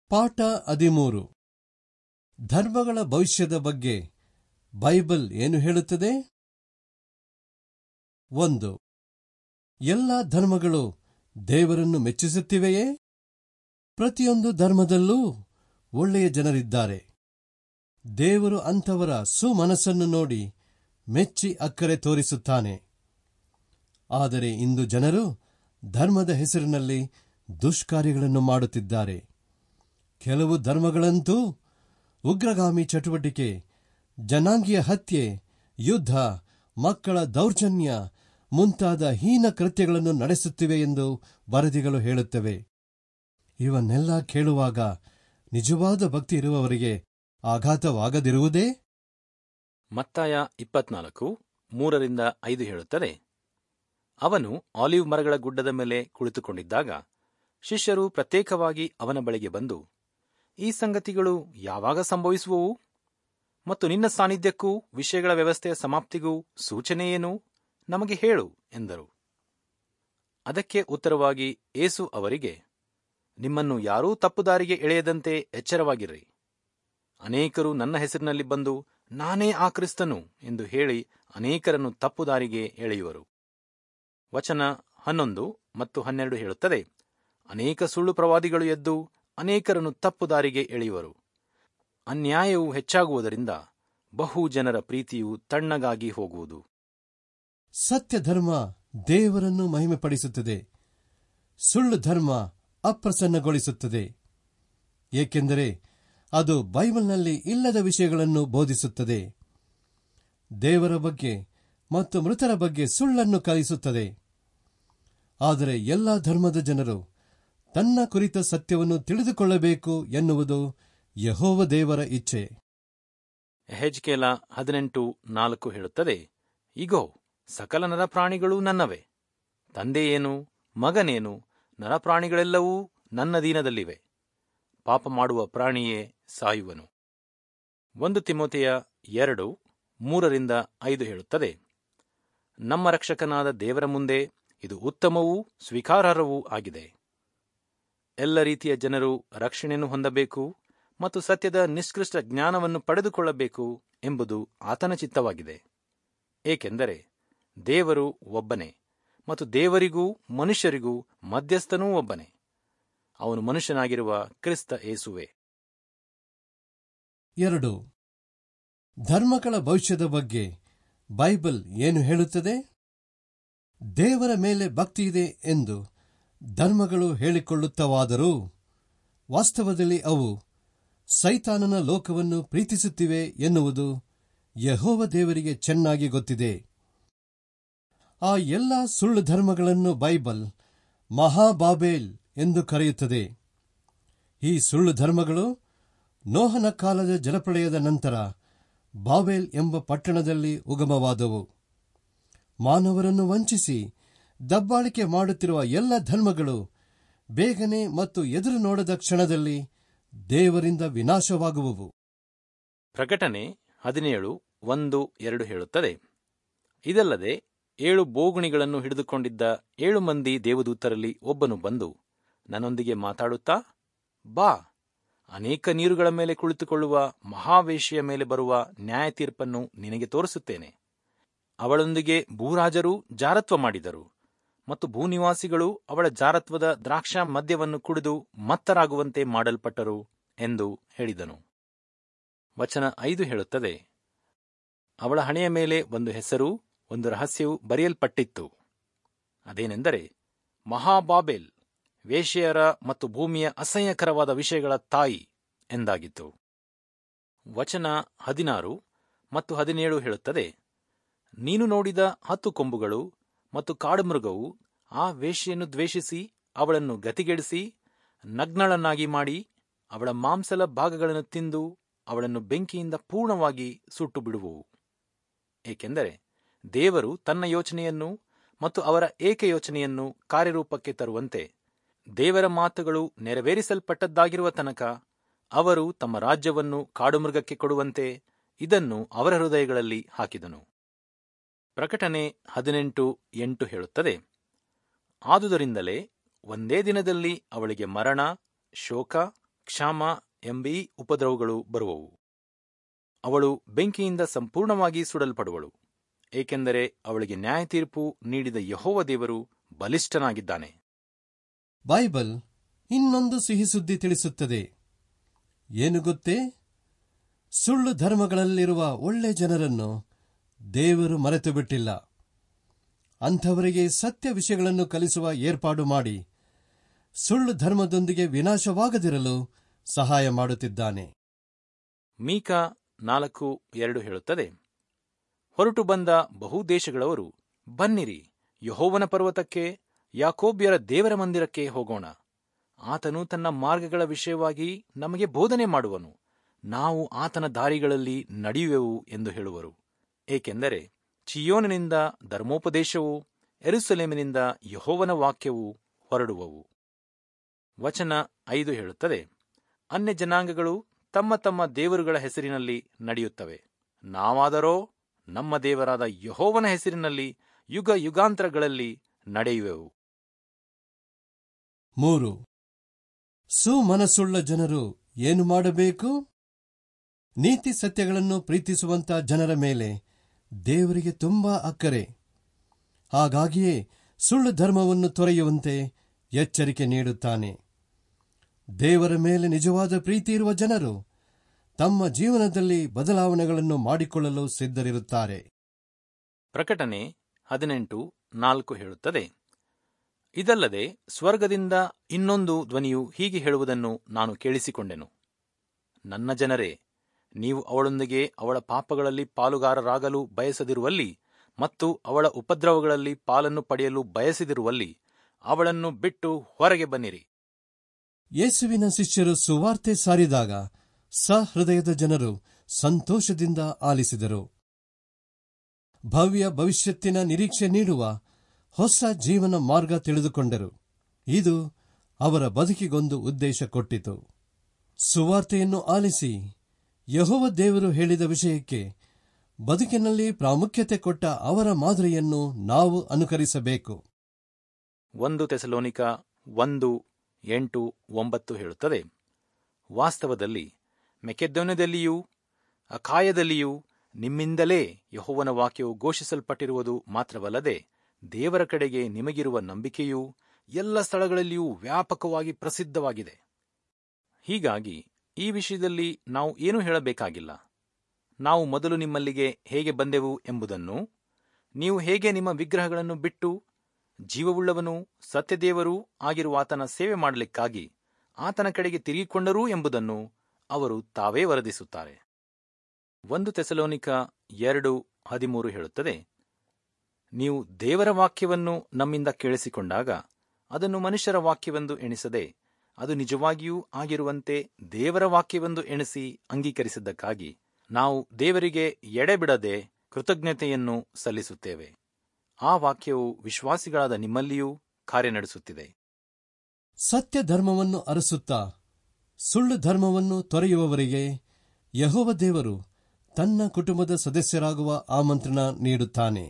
ಪಾಠ ಹದಿಮೂರು ಧರ್ಮಗಳ ಭವಿಷ್ಯದ ಬಗ್ಗೆ ಬೈಬಲ್ ಏನು ಹೇಳುತ್ತದೆ ಒಂದು ಎಲ್ಲ ಧರ್ಮಗಳು ದೇವರನ್ನು ಮೆಚ್ಚಿಸುತ್ತಿವೆಯೇ ಪ್ರತಿಯೊಂದು ಧರ್ಮದಲ್ಲೂ ಒಳ್ಳೆಯ ಜನರಿದ್ದಾರೆ ದೇವರು ಅಂಥವರ ಸುಮನಸ್ಸನ್ನು ನೋಡಿ ಮೆಚ್ಚಿ ಅಕ್ಕರೆ ತೋರಿಸುತ್ತಾನೆ ಆದರೆ ಇಂದು ಜನರು ಧರ್ಮದ ಹೆಸರಿನಲ್ಲಿ ದುಷ್ಕಾರ್ಯಗಳನ್ನು ಮಾಡುತ್ತಿದ್ದಾರೆ ಕೆಲವು ಧರ್ಮಗಳಂತೂ ಉಗ್ರಗಾಮಿ ಚಟುವಟಿಕೆ ಜನಾಂಗೀಯ ಹತ್ಯೆ ಯುದ್ಧ ಮಕ್ಕಳ ದೌರ್ಜನ್ಯ ಮುಂತಾದ ಹೀನ ಕೃತ್ಯಗಳನ್ನು ನಡೆಸುತ್ತಿವೆ ಎಂದು ವರದಿಗಳು ಹೇಳುತ್ತವೆ ಇವನ್ನೆಲ್ಲ ಕೇಳುವಾಗ ನಿಜವಾದ ಭಕ್ತಿ ಇರುವವರಿಗೆ ಆಘಾತವಾಗದಿರುವುದೇ ಮತ್ತಾಯ ಇಪ್ಪತ್ನಾಲ್ಕು ಮೂರರಿಂದ ಐದು ಹೇಳುತ್ತದೆ ಅವನು ಆಲಿವ್ ಮರಗಳ ಗುಡ್ಡದ ಮೇಲೆ ಕುಳಿತುಕೊಂಡಿದ್ದಾಗ ಶಿಷ್ಯರು ಪ್ರತ್ಯೇಕವಾಗಿ ಅವನ ಬಳಿಗೆ ಬಂದು ಈ ಸಂಗತಿಗಳು ಯಾವಾಗ ಸಂಭವಿಸುವವು ಮತ್ತು ನಿನ್ನ ಸಾನ್ನಿಧ್ಯಕ್ಕೂ ವಿಷಯಗಳ ವ್ಯವಸ್ಥೆಯ ಸಮಾಪ್ತಿಗೂ ಸೂಚನೆ ಏನು ನಮಗೆ ಹೇಳು ಎಂದರು ಅದಕ್ಕೆ ಉತ್ತರವಾಗಿ ಏಸು ಅವರಿಗೆ ನಿಮ್ಮನ್ನು ಯಾರೂ ತಪ್ಪುದಾರಿಗೆ ಎಳೆಯದಂತೆ ಎಚ್ಚರವಾಗಿರ್ರಿ ಅನೇಕರು ನನ್ನ ಹೆಸರಿನಲ್ಲಿ ಬಂದು ನಾನೇ ಆ ಕ್ರಿಸ್ತನು ಎಂದು ಹೇಳಿ ಅನೇಕರನ್ನು ತಪ್ಪುದಾರಿಗೆ ಎಳೆಯುವರು ವಚನ ಹನ್ನೊಂದು ಮತ್ತು ಹನ್ನೆರಡು ಹೇಳುತ್ತದೆ ಅನೇಕ ಸುಳ್ಳು ಪ್ರವಾದಿಗಳು ಎದ್ದು ಅನೇಕರನ್ನು ತಪ್ಪುದಾರಿಗೆ ಎಳೆಯುವರು ಅನ್ಯಾಯವು ಹೆಚ್ಚಾಗುವುದರಿಂದ ಬಹು ಜನರ ಪ್ರೀತಿಯು ತಣ್ಣಗಾಗಿ ಹೋಗುವುದು ಸತ್ಯ ಧರ್ಮ ದೇವರನ್ನು ಮಹಿಮೆಪಡಿಸುತ್ತದೆ ಸುಳ್ಳು ಧರ್ಮ ಅಪ್ರಸನ್ನಗೊಳಿಸುತ್ತದೆ ಏಕೆಂದರೆ ಅದು ಬೈಬಲ್ನಲ್ಲಿ ಇಲ್ಲದ ವಿಷಯಗಳನ್ನು ಬೋಧಿಸುತ್ತದೆ ದೇವರ ಬಗ್ಗೆ ಮತ್ತು ಮೃತರ ಬಗ್ಗೆ ಸುಳ್ಳನ್ನು ಕಲಿಸುತ್ತದೆ ಆದರೆ ಎಲ್ಲ ಧರ್ಮದ ಜನರು ತನ್ನ ಕುರಿತ ಸತ್ಯವನ್ನು ತಿಳಿದುಕೊಳ್ಳಬೇಕು ಎನ್ನುವುದು ಯಹೋವ ದೇವರ ಇಚ್ಛೆ ಹೆಜ್ಕೇಲ ಹದಿನೆಂಟು ನಾಲ್ಕು ಹೇಳುತ್ತದೆ ಇಗೋ ಸಕಲ ನರಪ್ರಾಣಿಗಳೂ ನನ್ನವೇ ತಂದೆಯೇನು ಮಗನೇನು ನರಪ್ರಾಣಿಗಳೆಲ್ಲವೂ ನನ್ನ ದೀನದಲ್ಲಿವೆ ಪಾಪ ಮಾಡುವ ಪ್ರಾಣಿಯೇ ಸಾಯುವನು ಒಂದು ತಿಮೋತೆಯ ಎರಡು ಮೂರರಿಂದ ಐದು ಹೇಳುತ್ತದೆ ನಮ್ಮ ರಕ್ಷಕನಾದ ದೇವರ ಮುಂದೆ ಇದು ಉತ್ತಮವೂ ಸ್ವೀಕಾರಾರ್ಹವೂ ಆಗಿದೆ ಎಲ್ಲ ರೀತಿಯ ಜನರು ರಕ್ಷಣೆಯನ್ನು ಹೊಂದಬೇಕು ಮತ್ತು ಸತ್ಯದ ನಿಷ್ಕೃಷ್ಟ ಜ್ಞಾನವನ್ನು ಪಡೆದುಕೊಳ್ಳಬೇಕು ಎಂಬುದು ಆತನ ಚಿತ್ತವಾಗಿದೆ ಏಕೆಂದರೆ ದೇವರು ಒಬ್ಬನೇ ಮತ್ತು ದೇವರಿಗೂ ಮನುಷ್ಯರಿಗೂ ಮಧ್ಯಸ್ಥನೂ ಒಬ್ಬನೇ ಅವನು ಮನುಷ್ಯನಾಗಿರುವ ಕ್ರಿಸ್ತ ಏಸುವೆ ಎರಡು ಧರ್ಮಗಳ ಭವಿಷ್ಯದ ಬಗ್ಗೆ ಬೈಬಲ್ ಏನು ಹೇಳುತ್ತದೆ ದೇವರ ಮೇಲೆ ಭಕ್ತಿಯಿದೆ ಎಂದು ಧರ್ಮಗಳು ಹೇಳಿಕೊಳ್ಳುತ್ತವಾದರೂ ವಾಸ್ತವದಲ್ಲಿ ಅವು ಸೈತಾನನ ಲೋಕವನ್ನು ಪ್ರೀತಿಸುತ್ತಿವೆ ಎನ್ನುವುದು ಯಹೋವ ದೇವರಿಗೆ ಚೆನ್ನಾಗಿ ಗೊತ್ತಿದೆ ಆ ಎಲ್ಲ ಸುಳ್ಳು ಧರ್ಮಗಳನ್ನು ಬೈಬಲ್ ಮಹಾಬಾಬೇಲ್ ಎಂದು ಕರೆಯುತ್ತದೆ ಈ ಸುಳ್ಳು ಧರ್ಮಗಳು ನೋಹನ ಕಾಲದ ಜಲಪ್ರಳಯದ ನಂತರ ಬಾಬೇಲ್ ಎಂಬ ಪಟ್ಟಣದಲ್ಲಿ ಉಗಮವಾದವು ಮಾನವರನ್ನು ವಂಚಿಸಿ ದಬ್ಬಾಳಿಕೆ ಮಾಡುತ್ತಿರುವ ಎಲ್ಲ ಧರ್ಮಗಳು ಬೇಗನೆ ಮತ್ತು ಎದುರು ನೋಡದ ಕ್ಷಣದಲ್ಲಿ ದೇವರಿಂದ ವಿನಾಶವಾಗುವವು ಪ್ರಕಟಣೆ ಹದಿನೇಳು ಒಂದು ಎರಡು ಹೇಳುತ್ತದೆ ಇದಲ್ಲದೆ ಏಳು ಬೋಗುಣಿಗಳನ್ನು ಹಿಡಿದುಕೊಂಡಿದ್ದ ಏಳು ಮಂದಿ ದೇವದೂತರಲ್ಲಿ ಒಬ್ಬನು ಬಂದು ನನ್ನೊಂದಿಗೆ ಮಾತಾಡುತ್ತಾ ಬಾ ಅನೇಕ ನೀರುಗಳ ಮೇಲೆ ಕುಳಿತುಕೊಳ್ಳುವ ಮಹಾವೇಶಿಯ ಮೇಲೆ ಬರುವ ನ್ಯಾಯ ತೀರ್ಪನ್ನು ನಿನಗೆ ತೋರಿಸುತ್ತೇನೆ ಅವಳೊಂದಿಗೆ ಭೂರಾಜರು ಜಾರತ್ವ ಮಾಡಿದರು ಮತ್ತು ಭೂನಿವಾಸಿಗಳು ಅವಳ ಜಾರತ್ವದ ದ್ರಾಕ್ಷಾ ಮದ್ಯವನ್ನು ಕುಡಿದು ಮತ್ತರಾಗುವಂತೆ ಮಾಡಲ್ಪಟ್ಟರು ಎಂದು ಹೇಳಿದನು ವಚನ ಐದು ಹೇಳುತ್ತದೆ ಅವಳ ಹಣೆಯ ಮೇಲೆ ಒಂದು ಹೆಸರು ಒಂದು ರಹಸ್ಯವು ಬರೆಯಲ್ಪಟ್ಟಿತ್ತು ಅದೇನೆಂದರೆ ಮಹಾಬಾಬೆಲ್ ವೇಶ್ಯೆಯರ ಮತ್ತು ಭೂಮಿಯ ಅಸಹ್ಯಕರವಾದ ವಿಷಯಗಳ ತಾಯಿ ಎಂದಾಗಿತ್ತು ವಚನ ಹದಿನಾರು ಮತ್ತು ಹದಿನೇಳು ಹೇಳುತ್ತದೆ ನೀನು ನೋಡಿದ ಹತ್ತು ಕೊಂಬುಗಳು ಮತ್ತು ಕಾಡುಮೃಗವು ಆ ವೇಶ್ಯೆಯನ್ನು ದ್ವೇಷಿಸಿ ಅವಳನ್ನು ಗತಿಗೆಡಿಸಿ ನಗ್ನಳನ್ನಾಗಿ ಮಾಡಿ ಅವಳ ಮಾಂಸಲ ಭಾಗಗಳನ್ನು ತಿಂದು ಅವಳನ್ನು ಬೆಂಕಿಯಿಂದ ಪೂರ್ಣವಾಗಿ ಸುಟ್ಟು ಬಿಡುವುವು ಏಕೆಂದರೆ ದೇವರು ತನ್ನ ಯೋಚನೆಯನ್ನು ಮತ್ತು ಅವರ ಏಕಯೋಚನೆಯನ್ನು ಕಾರ್ಯರೂಪಕ್ಕೆ ತರುವಂತೆ ದೇವರ ಮಾತುಗಳು ನೆರವೇರಿಸಲ್ಪಟ್ಟದ್ದಾಗಿರುವ ತನಕ ಅವರು ತಮ್ಮ ರಾಜ್ಯವನ್ನು ಕಾಡುಮೃಗಕ್ಕೆ ಕೊಡುವಂತೆ ಇದನ್ನು ಅವರ ಹೃದಯಗಳಲ್ಲಿ ಹಾಕಿದನು ಪ್ರಕಟಣೆ ಹದಿನೆಂಟು ಎಂಟು ಹೇಳುತ್ತದೆ ಆದುದರಿಂದಲೇ ಒಂದೇ ದಿನದಲ್ಲಿ ಅವಳಿಗೆ ಮರಣ ಶೋಕ ಕ್ಷಾಮ ಎಂಬೀ ಉಪದ್ರವಗಳು ಬರುವವು ಅವಳು ಬೆಂಕಿಯಿಂದ ಸಂಪೂರ್ಣವಾಗಿ ಸುಡಲ್ಪಡುವಳು ಏಕೆಂದರೆ ಅವಳಿಗೆ ನ್ಯಾಯ ತೀರ್ಪು ನೀಡಿದ ಯಹೋವ ದೇವರು ಬಲಿಷ್ಠನಾಗಿದ್ದಾನೆ ಬೈಬಲ್ ಇನ್ನೊಂದು ಸಿಹಿ ಸುದ್ದಿ ತಿಳಿಸುತ್ತದೆ ಏನು ಗೊತ್ತೇ ಸುಳ್ಳು ಧರ್ಮಗಳಲ್ಲಿರುವ ಒಳ್ಳೆ ಜನರನ್ನು ದೇವರು ಮರೆತು ಬಿಟ್ಟಿಲ್ಲ ಅಂಥವರಿಗೆ ಸತ್ಯ ವಿಷಯಗಳನ್ನು ಕಲಿಸುವ ಏರ್ಪಾಡು ಮಾಡಿ ಸುಳ್ಳು ಧರ್ಮದೊಂದಿಗೆ ವಿನಾಶವಾಗದಿರಲು ಸಹಾಯ ಮಾಡುತ್ತಿದ್ದಾನೆ ಮೀಕ ನಾಲ್ಕು ಎರಡು ಹೇಳುತ್ತದೆ ಹೊರಟು ಬಂದ ಬಹು ದೇಶಗಳವರು ಬನ್ನಿರಿ ಯಹೋವನ ಪರ್ವತಕ್ಕೆ ಯಾಕೋಬ್ಯರ ದೇವರ ಮಂದಿರಕ್ಕೆ ಹೋಗೋಣ ಆತನು ತನ್ನ ಮಾರ್ಗಗಳ ವಿಷಯವಾಗಿ ನಮಗೆ ಬೋಧನೆ ಮಾಡುವನು ನಾವು ಆತನ ದಾರಿಗಳಲ್ಲಿ ನಡೆಯುವೆವು ಎಂದು ಹೇಳುವರು ಏಕೆಂದರೆ ಚಿಯೋನಿನಿಂದ ಧರ್ಮೋಪದೇಶವು ಎರುಸಲೇಮಿನಿಂದ ಯಹೋವನ ವಾಕ್ಯವು ಹೊರಡುವವು ವಚನ ಐದು ಹೇಳುತ್ತದೆ ಅನ್ಯ ಜನಾಂಗಗಳು ತಮ್ಮ ತಮ್ಮ ದೇವರುಗಳ ಹೆಸರಿನಲ್ಲಿ ನಡೆಯುತ್ತವೆ ನಾವಾದರೋ ನಮ್ಮ ದೇವರಾದ ಯಹೋವನ ಹೆಸರಿನಲ್ಲಿ ಯುಗ ಯುಗಾಂತರಗಳಲ್ಲಿ ನಡೆಯುವೆವು ಮೂರು ಸುಮನಸ್ಸುಳ್ಳ ಜನರು ಏನು ಮಾಡಬೇಕು ನೀತಿ ಸತ್ಯಗಳನ್ನು ಪ್ರೀತಿಸುವಂತ ಜನರ ಮೇಲೆ ದೇವರಿಗೆ ತುಂಬಾ ಅಕ್ಕರೆ ಹಾಗಾಗಿಯೇ ಸುಳ್ಳು ಧರ್ಮವನ್ನು ತೊರೆಯುವಂತೆ ಎಚ್ಚರಿಕೆ ನೀಡುತ್ತಾನೆ ದೇವರ ಮೇಲೆ ನಿಜವಾದ ಪ್ರೀತಿ ಇರುವ ಜನರು ತಮ್ಮ ಜೀವನದಲ್ಲಿ ಬದಲಾವಣೆಗಳನ್ನು ಮಾಡಿಕೊಳ್ಳಲು ಸಿದ್ಧರಿರುತ್ತಾರೆ ಪ್ರಕಟಣೆ ಹದಿನೆಂಟು ನಾಲ್ಕು ಹೇಳುತ್ತದೆ ಇದಲ್ಲದೆ ಸ್ವರ್ಗದಿಂದ ಇನ್ನೊಂದು ಧ್ವನಿಯು ಹೀಗೆ ಹೇಳುವುದನ್ನು ನಾನು ಕೇಳಿಸಿಕೊಂಡೆನು ನನ್ನ ಜನರೇ ನೀವು ಅವಳೊಂದಿಗೆ ಅವಳ ಪಾಪಗಳಲ್ಲಿ ಪಾಲುಗಾರರಾಗಲು ಬಯಸದಿರುವಲ್ಲಿ ಮತ್ತು ಅವಳ ಉಪದ್ರವಗಳಲ್ಲಿ ಪಾಲನ್ನು ಪಡೆಯಲು ಬಯಸದಿರುವಲ್ಲಿ ಅವಳನ್ನು ಬಿಟ್ಟು ಹೊರಗೆ ಬನ್ನಿರಿ ಯೇಸುವಿನ ಶಿಷ್ಯರು ಸುವಾರ್ತೆ ಸಾರಿದಾಗ ಸಹೃದಯದ ಜನರು ಸಂತೋಷದಿಂದ ಆಲಿಸಿದರು ಭವ್ಯ ಭವಿಷ್ಯತ್ತಿನ ನಿರೀಕ್ಷೆ ನೀಡುವ ಹೊಸ ಜೀವನ ಮಾರ್ಗ ತಿಳಿದುಕೊಂಡರು ಇದು ಅವರ ಬದುಕಿಗೊಂದು ಉದ್ದೇಶ ಕೊಟ್ಟಿತು ಸುವಾರ್ತೆಯನ್ನು ಆಲಿಸಿ ಯಹೋವ ದೇವರು ಹೇಳಿದ ವಿಷಯಕ್ಕೆ ಬದುಕಿನಲ್ಲಿ ಪ್ರಾಮುಖ್ಯತೆ ಕೊಟ್ಟ ಅವರ ಮಾದರಿಯನ್ನು ನಾವು ಅನುಕರಿಸಬೇಕು ಒಂದು ತೆಸಲೋನಿಕ ಒಂದು ಎಂಟು ಒಂಬತ್ತು ಹೇಳುತ್ತದೆ ವಾಸ್ತವದಲ್ಲಿ ಮೆಕೆದ್ದೋನ್ಯದಲ್ಲಿಯೂ ಅಕಾಯದಲ್ಲಿಯೂ ನಿಮ್ಮಿಂದಲೇ ಯಹೋವನ ವಾಕ್ಯವು ಘೋಷಿಸಲ್ಪಟ್ಟಿರುವುದು ಮಾತ್ರವಲ್ಲದೆ ದೇವರ ಕಡೆಗೆ ನಿಮಗಿರುವ ನಂಬಿಕೆಯೂ ಎಲ್ಲ ಸ್ಥಳಗಳಲ್ಲಿಯೂ ವ್ಯಾಪಕವಾಗಿ ಪ್ರಸಿದ್ಧವಾಗಿದೆ ಹೀಗಾಗಿ ಈ ವಿಷಯದಲ್ಲಿ ನಾವು ಏನೂ ಹೇಳಬೇಕಾಗಿಲ್ಲ ನಾವು ಮೊದಲು ನಿಮ್ಮಲ್ಲಿಗೆ ಹೇಗೆ ಬಂದೆವು ಎಂಬುದನ್ನು ನೀವು ಹೇಗೆ ನಿಮ್ಮ ವಿಗ್ರಹಗಳನ್ನು ಬಿಟ್ಟು ಜೀವವುಳ್ಳವನೂ ಸತ್ಯದೇವರೂ ಆಗಿರುವ ಆತನ ಸೇವೆ ಮಾಡಲಿಕ್ಕಾಗಿ ಆತನ ಕಡೆಗೆ ತಿರುಗಿಕೊಂಡರೂ ಎಂಬುದನ್ನು ಅವರು ತಾವೇ ವರದಿಸುತ್ತಾರೆ ಒಂದು ತೆಸಲೋನಿಕ ಎರಡು ಹದಿಮೂರು ಹೇಳುತ್ತದೆ ನೀವು ದೇವರ ವಾಕ್ಯವನ್ನು ನಮ್ಮಿಂದ ಕೇಳಿಸಿಕೊಂಡಾಗ ಅದನ್ನು ಮನುಷ್ಯರ ವಾಕ್ಯವೆಂದು ಎಣಿಸದೆ ಅದು ನಿಜವಾಗಿಯೂ ಆಗಿರುವಂತೆ ದೇವರ ವಾಕ್ಯವೆಂದು ಎಣಿಸಿ ಅಂಗೀಕರಿಸಿದ್ದಕ್ಕಾಗಿ ನಾವು ದೇವರಿಗೆ ಎಡೆಬಿಡದೆ ಕೃತಜ್ಞತೆಯನ್ನು ಸಲ್ಲಿಸುತ್ತೇವೆ ಆ ವಾಕ್ಯವು ವಿಶ್ವಾಸಿಗಳಾದ ನಿಮ್ಮಲ್ಲಿಯೂ ಕಾರ್ಯನಡೆಸುತ್ತಿದೆ ಸತ್ಯ ಧರ್ಮವನ್ನು ಅರಸುತ್ತಾ ಸುಳ್ಳು ಧರ್ಮವನ್ನು ತೊರೆಯುವವರಿಗೆ ಯಹೋವ ದೇವರು ತನ್ನ ಕುಟುಂಬದ ಸದಸ್ಯರಾಗುವ ಆಮಂತ್ರಣ ನೀಡುತ್ತಾನೆ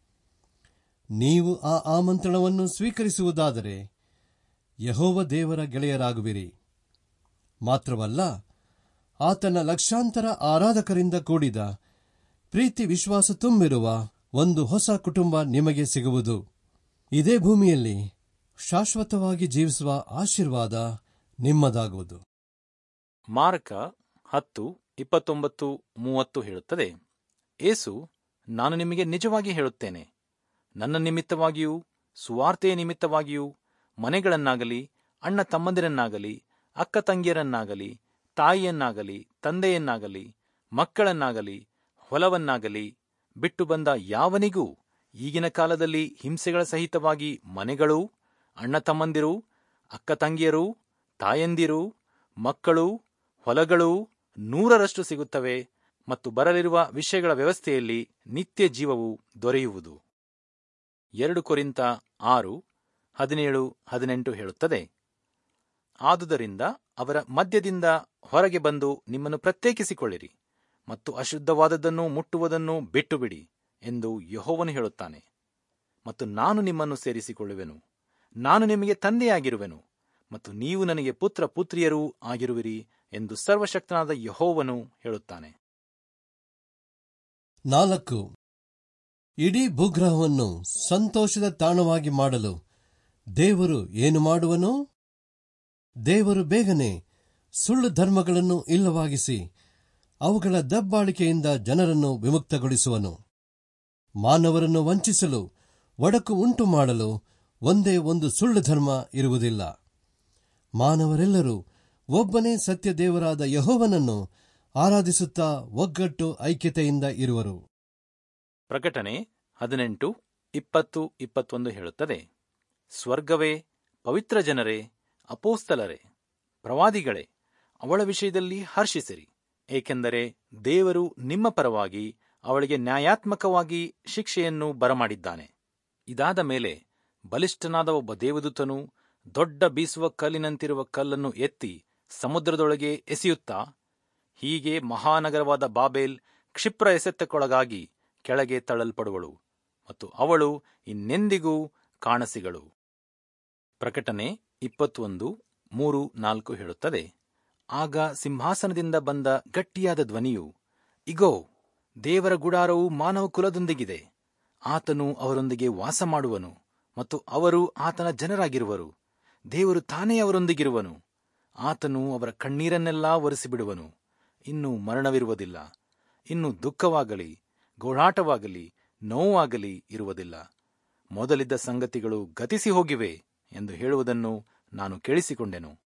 ನೀವು ಆ ಆಮಂತ್ರಣವನ್ನು ಸ್ವೀಕರಿಸುವುದಾದರೆ ಯಹೋವ ದೇವರ ಗೆಳೆಯರಾಗುವಿರಿ ಮಾತ್ರವಲ್ಲ ಆತನ ಲಕ್ಷಾಂತರ ಆರಾಧಕರಿಂದ ಕೂಡಿದ ಪ್ರೀತಿ ವಿಶ್ವಾಸ ತುಂಬಿರುವ ಒಂದು ಹೊಸ ಕುಟುಂಬ ನಿಮಗೆ ಸಿಗುವುದು ಇದೇ ಭೂಮಿಯಲ್ಲಿ ಶಾಶ್ವತವಾಗಿ ಜೀವಿಸುವ ಆಶೀರ್ವಾದ ನಿಮ್ಮದಾಗುವುದು ಮಾರ್ಕ ಹತ್ತು ಇಪ್ಪತ್ತೊಂಬತ್ತು ಮೂವತ್ತು ಹೇಳುತ್ತದೆ ಏಸು ನಾನು ನಿಮಗೆ ನಿಜವಾಗಿ ಹೇಳುತ್ತೇನೆ ನನ್ನ ನಿಮಿತ್ತವಾಗಿಯೂ ಸುವಾರ್ತೆಯ ನಿಮಿತ್ತವಾಗಿಯೂ ಮನೆಗಳನ್ನಾಗಲಿ ಅಣ್ಣ ತಮ್ಮಂದಿರನ್ನಾಗಲಿ ಅಕ್ಕ ತಂಗಿಯರನ್ನಾಗಲಿ ತಾಯಿಯನ್ನಾಗಲಿ ತಂದೆಯನ್ನಾಗಲಿ ಮಕ್ಕಳನ್ನಾಗಲಿ ಹೊಲವನ್ನಾಗಲಿ ಬಿಟ್ಟು ಬಂದ ಯಾವನಿಗೂ ಈಗಿನ ಕಾಲದಲ್ಲಿ ಹಿಂಸೆಗಳ ಸಹಿತವಾಗಿ ಮನೆಗಳು ಅಣ್ಣ ತಮ್ಮಂದಿರು ಅಕ್ಕ ತಂಗಿಯರು ತಾಯಂದಿರು ಮಕ್ಕಳು ಹೊಲಗಳು ನೂರರಷ್ಟು ಸಿಗುತ್ತವೆ ಮತ್ತು ಬರಲಿರುವ ವಿಷಯಗಳ ವ್ಯವಸ್ಥೆಯಲ್ಲಿ ನಿತ್ಯ ಜೀವವು ದೊರೆಯುವುದು ಎರಡು ಕೊರಿಂತ ಆರು ಹದಿನೇಳು ಹದಿನೆಂಟು ಹೇಳುತ್ತದೆ ಆದುದರಿಂದ ಅವರ ಮಧ್ಯದಿಂದ ಹೊರಗೆ ಬಂದು ನಿಮ್ಮನ್ನು ಪ್ರತ್ಯೇಕಿಸಿಕೊಳ್ಳಿರಿ ಮತ್ತು ಅಶುದ್ಧವಾದದ್ದನ್ನು ಮುಟ್ಟುವುದನ್ನು ಬಿಟ್ಟುಬಿಡಿ ಎಂದು ಯಹೋವನು ಹೇಳುತ್ತಾನೆ ಮತ್ತು ನಾನು ನಿಮ್ಮನ್ನು ಸೇರಿಸಿಕೊಳ್ಳುವೆನು ನಾನು ನಿಮಗೆ ತಂದೆಯಾಗಿರುವೆನು ಮತ್ತು ನೀವು ನನಗೆ ಪುತ್ರ ಪುತ್ರಿಯರೂ ಆಗಿರುವಿರಿ ಎಂದು ಸರ್ವಶಕ್ತನಾದ ಯಹೋವನು ಹೇಳುತ್ತಾನೆ ನಾಲ್ಕು ಇಡೀ ಭೂಗ್ರಹವನ್ನು ಸಂತೋಷದ ತಾಣವಾಗಿ ಮಾಡಲು ದೇವರು ಏನು ಮಾಡುವನು ದೇವರು ಬೇಗನೆ ಸುಳ್ಳು ಧರ್ಮಗಳನ್ನು ಇಲ್ಲವಾಗಿಸಿ ಅವುಗಳ ದಬ್ಬಾಳಿಕೆಯಿಂದ ಜನರನ್ನು ವಿಮುಕ್ತಗೊಳಿಸುವನು ಮಾನವರನ್ನು ವಂಚಿಸಲು ಒಡಕು ಉಂಟು ಮಾಡಲು ಒಂದೇ ಒಂದು ಸುಳ್ಳು ಧರ್ಮ ಇರುವುದಿಲ್ಲ ಮಾನವರೆಲ್ಲರೂ ಒಬ್ಬನೇ ಸತ್ಯ ದೇವರಾದ ಯಹೋವನನ್ನು ಆರಾಧಿಸುತ್ತಾ ಒಗ್ಗಟ್ಟು ಐಕ್ಯತೆಯಿಂದ ಇರುವರು ಪ್ರಕಟಣೆ ಹದಿನೆಂಟು ಇಪ್ಪತ್ತು ಇಪ್ಪತ್ತೊಂದು ಹೇಳುತ್ತದೆ ಸ್ವರ್ಗವೇ ಪವಿತ್ರ ಜನರೇ ಅಪೋಸ್ತಲರೇ ಪ್ರವಾದಿಗಳೇ ಅವಳ ವಿಷಯದಲ್ಲಿ ಹರ್ಷಿಸಿರಿ ಏಕೆಂದರೆ ದೇವರು ನಿಮ್ಮ ಪರವಾಗಿ ಅವಳಿಗೆ ನ್ಯಾಯಾತ್ಮಕವಾಗಿ ಶಿಕ್ಷೆಯನ್ನು ಬರಮಾಡಿದ್ದಾನೆ ಇದಾದ ಮೇಲೆ ಬಲಿಷ್ಠನಾದ ಒಬ್ಬ ದೇವದೂತನು ದೊಡ್ಡ ಬೀಸುವ ಕಲ್ಲಿನಂತಿರುವ ಕಲ್ಲನ್ನು ಎತ್ತಿ ಸಮುದ್ರದೊಳಗೆ ಎಸೆಯುತ್ತಾ ಹೀಗೆ ಮಹಾನಗರವಾದ ಬಾಬೇಲ್ ಕ್ಷಿಪ್ರ ಎಸೆತಕ್ಕೊಳಗಾಗಿ ಕೆಳಗೆ ತಳ್ಳಲ್ಪಡುವಳು ಮತ್ತು ಅವಳು ಇನ್ನೆಂದಿಗೂ ಕಾಣಸಿಗಳು ಪ್ರಕಟಣೆ ಇಪ್ಪತ್ತೊಂದು ಮೂರು ನಾಲ್ಕು ಹೇಳುತ್ತದೆ ಆಗ ಸಿಂಹಾಸನದಿಂದ ಬಂದ ಗಟ್ಟಿಯಾದ ಧ್ವನಿಯು ಇಗೋ ದೇವರ ಗುಡಾರವು ಮಾನವ ಕುಲದೊಂದಿಗಿದೆ ಆತನು ಅವರೊಂದಿಗೆ ವಾಸ ಮಾಡುವನು ಮತ್ತು ಅವರು ಆತನ ಜನರಾಗಿರುವರು ದೇವರು ತಾನೇ ಅವರೊಂದಿಗಿರುವನು ಆತನು ಅವರ ಕಣ್ಣೀರನ್ನೆಲ್ಲಾ ಒರೆಸಿಬಿಡುವನು ಇನ್ನು ಮರಣವಿರುವುದಿಲ್ಲ ಇನ್ನು ದುಃಖವಾಗಲಿ ಗೋಳಾಟವಾಗಲಿ ನೋವಾಗಲಿ ಇರುವುದಿಲ್ಲ ಮೊದಲಿದ್ದ ಸಂಗತಿಗಳು ಗತಿಸಿ ಹೋಗಿವೆ ಎಂದು ಹೇಳುವುದನ್ನು ನಾನು ಕೇಳಿಸಿಕೊಂಡೆನು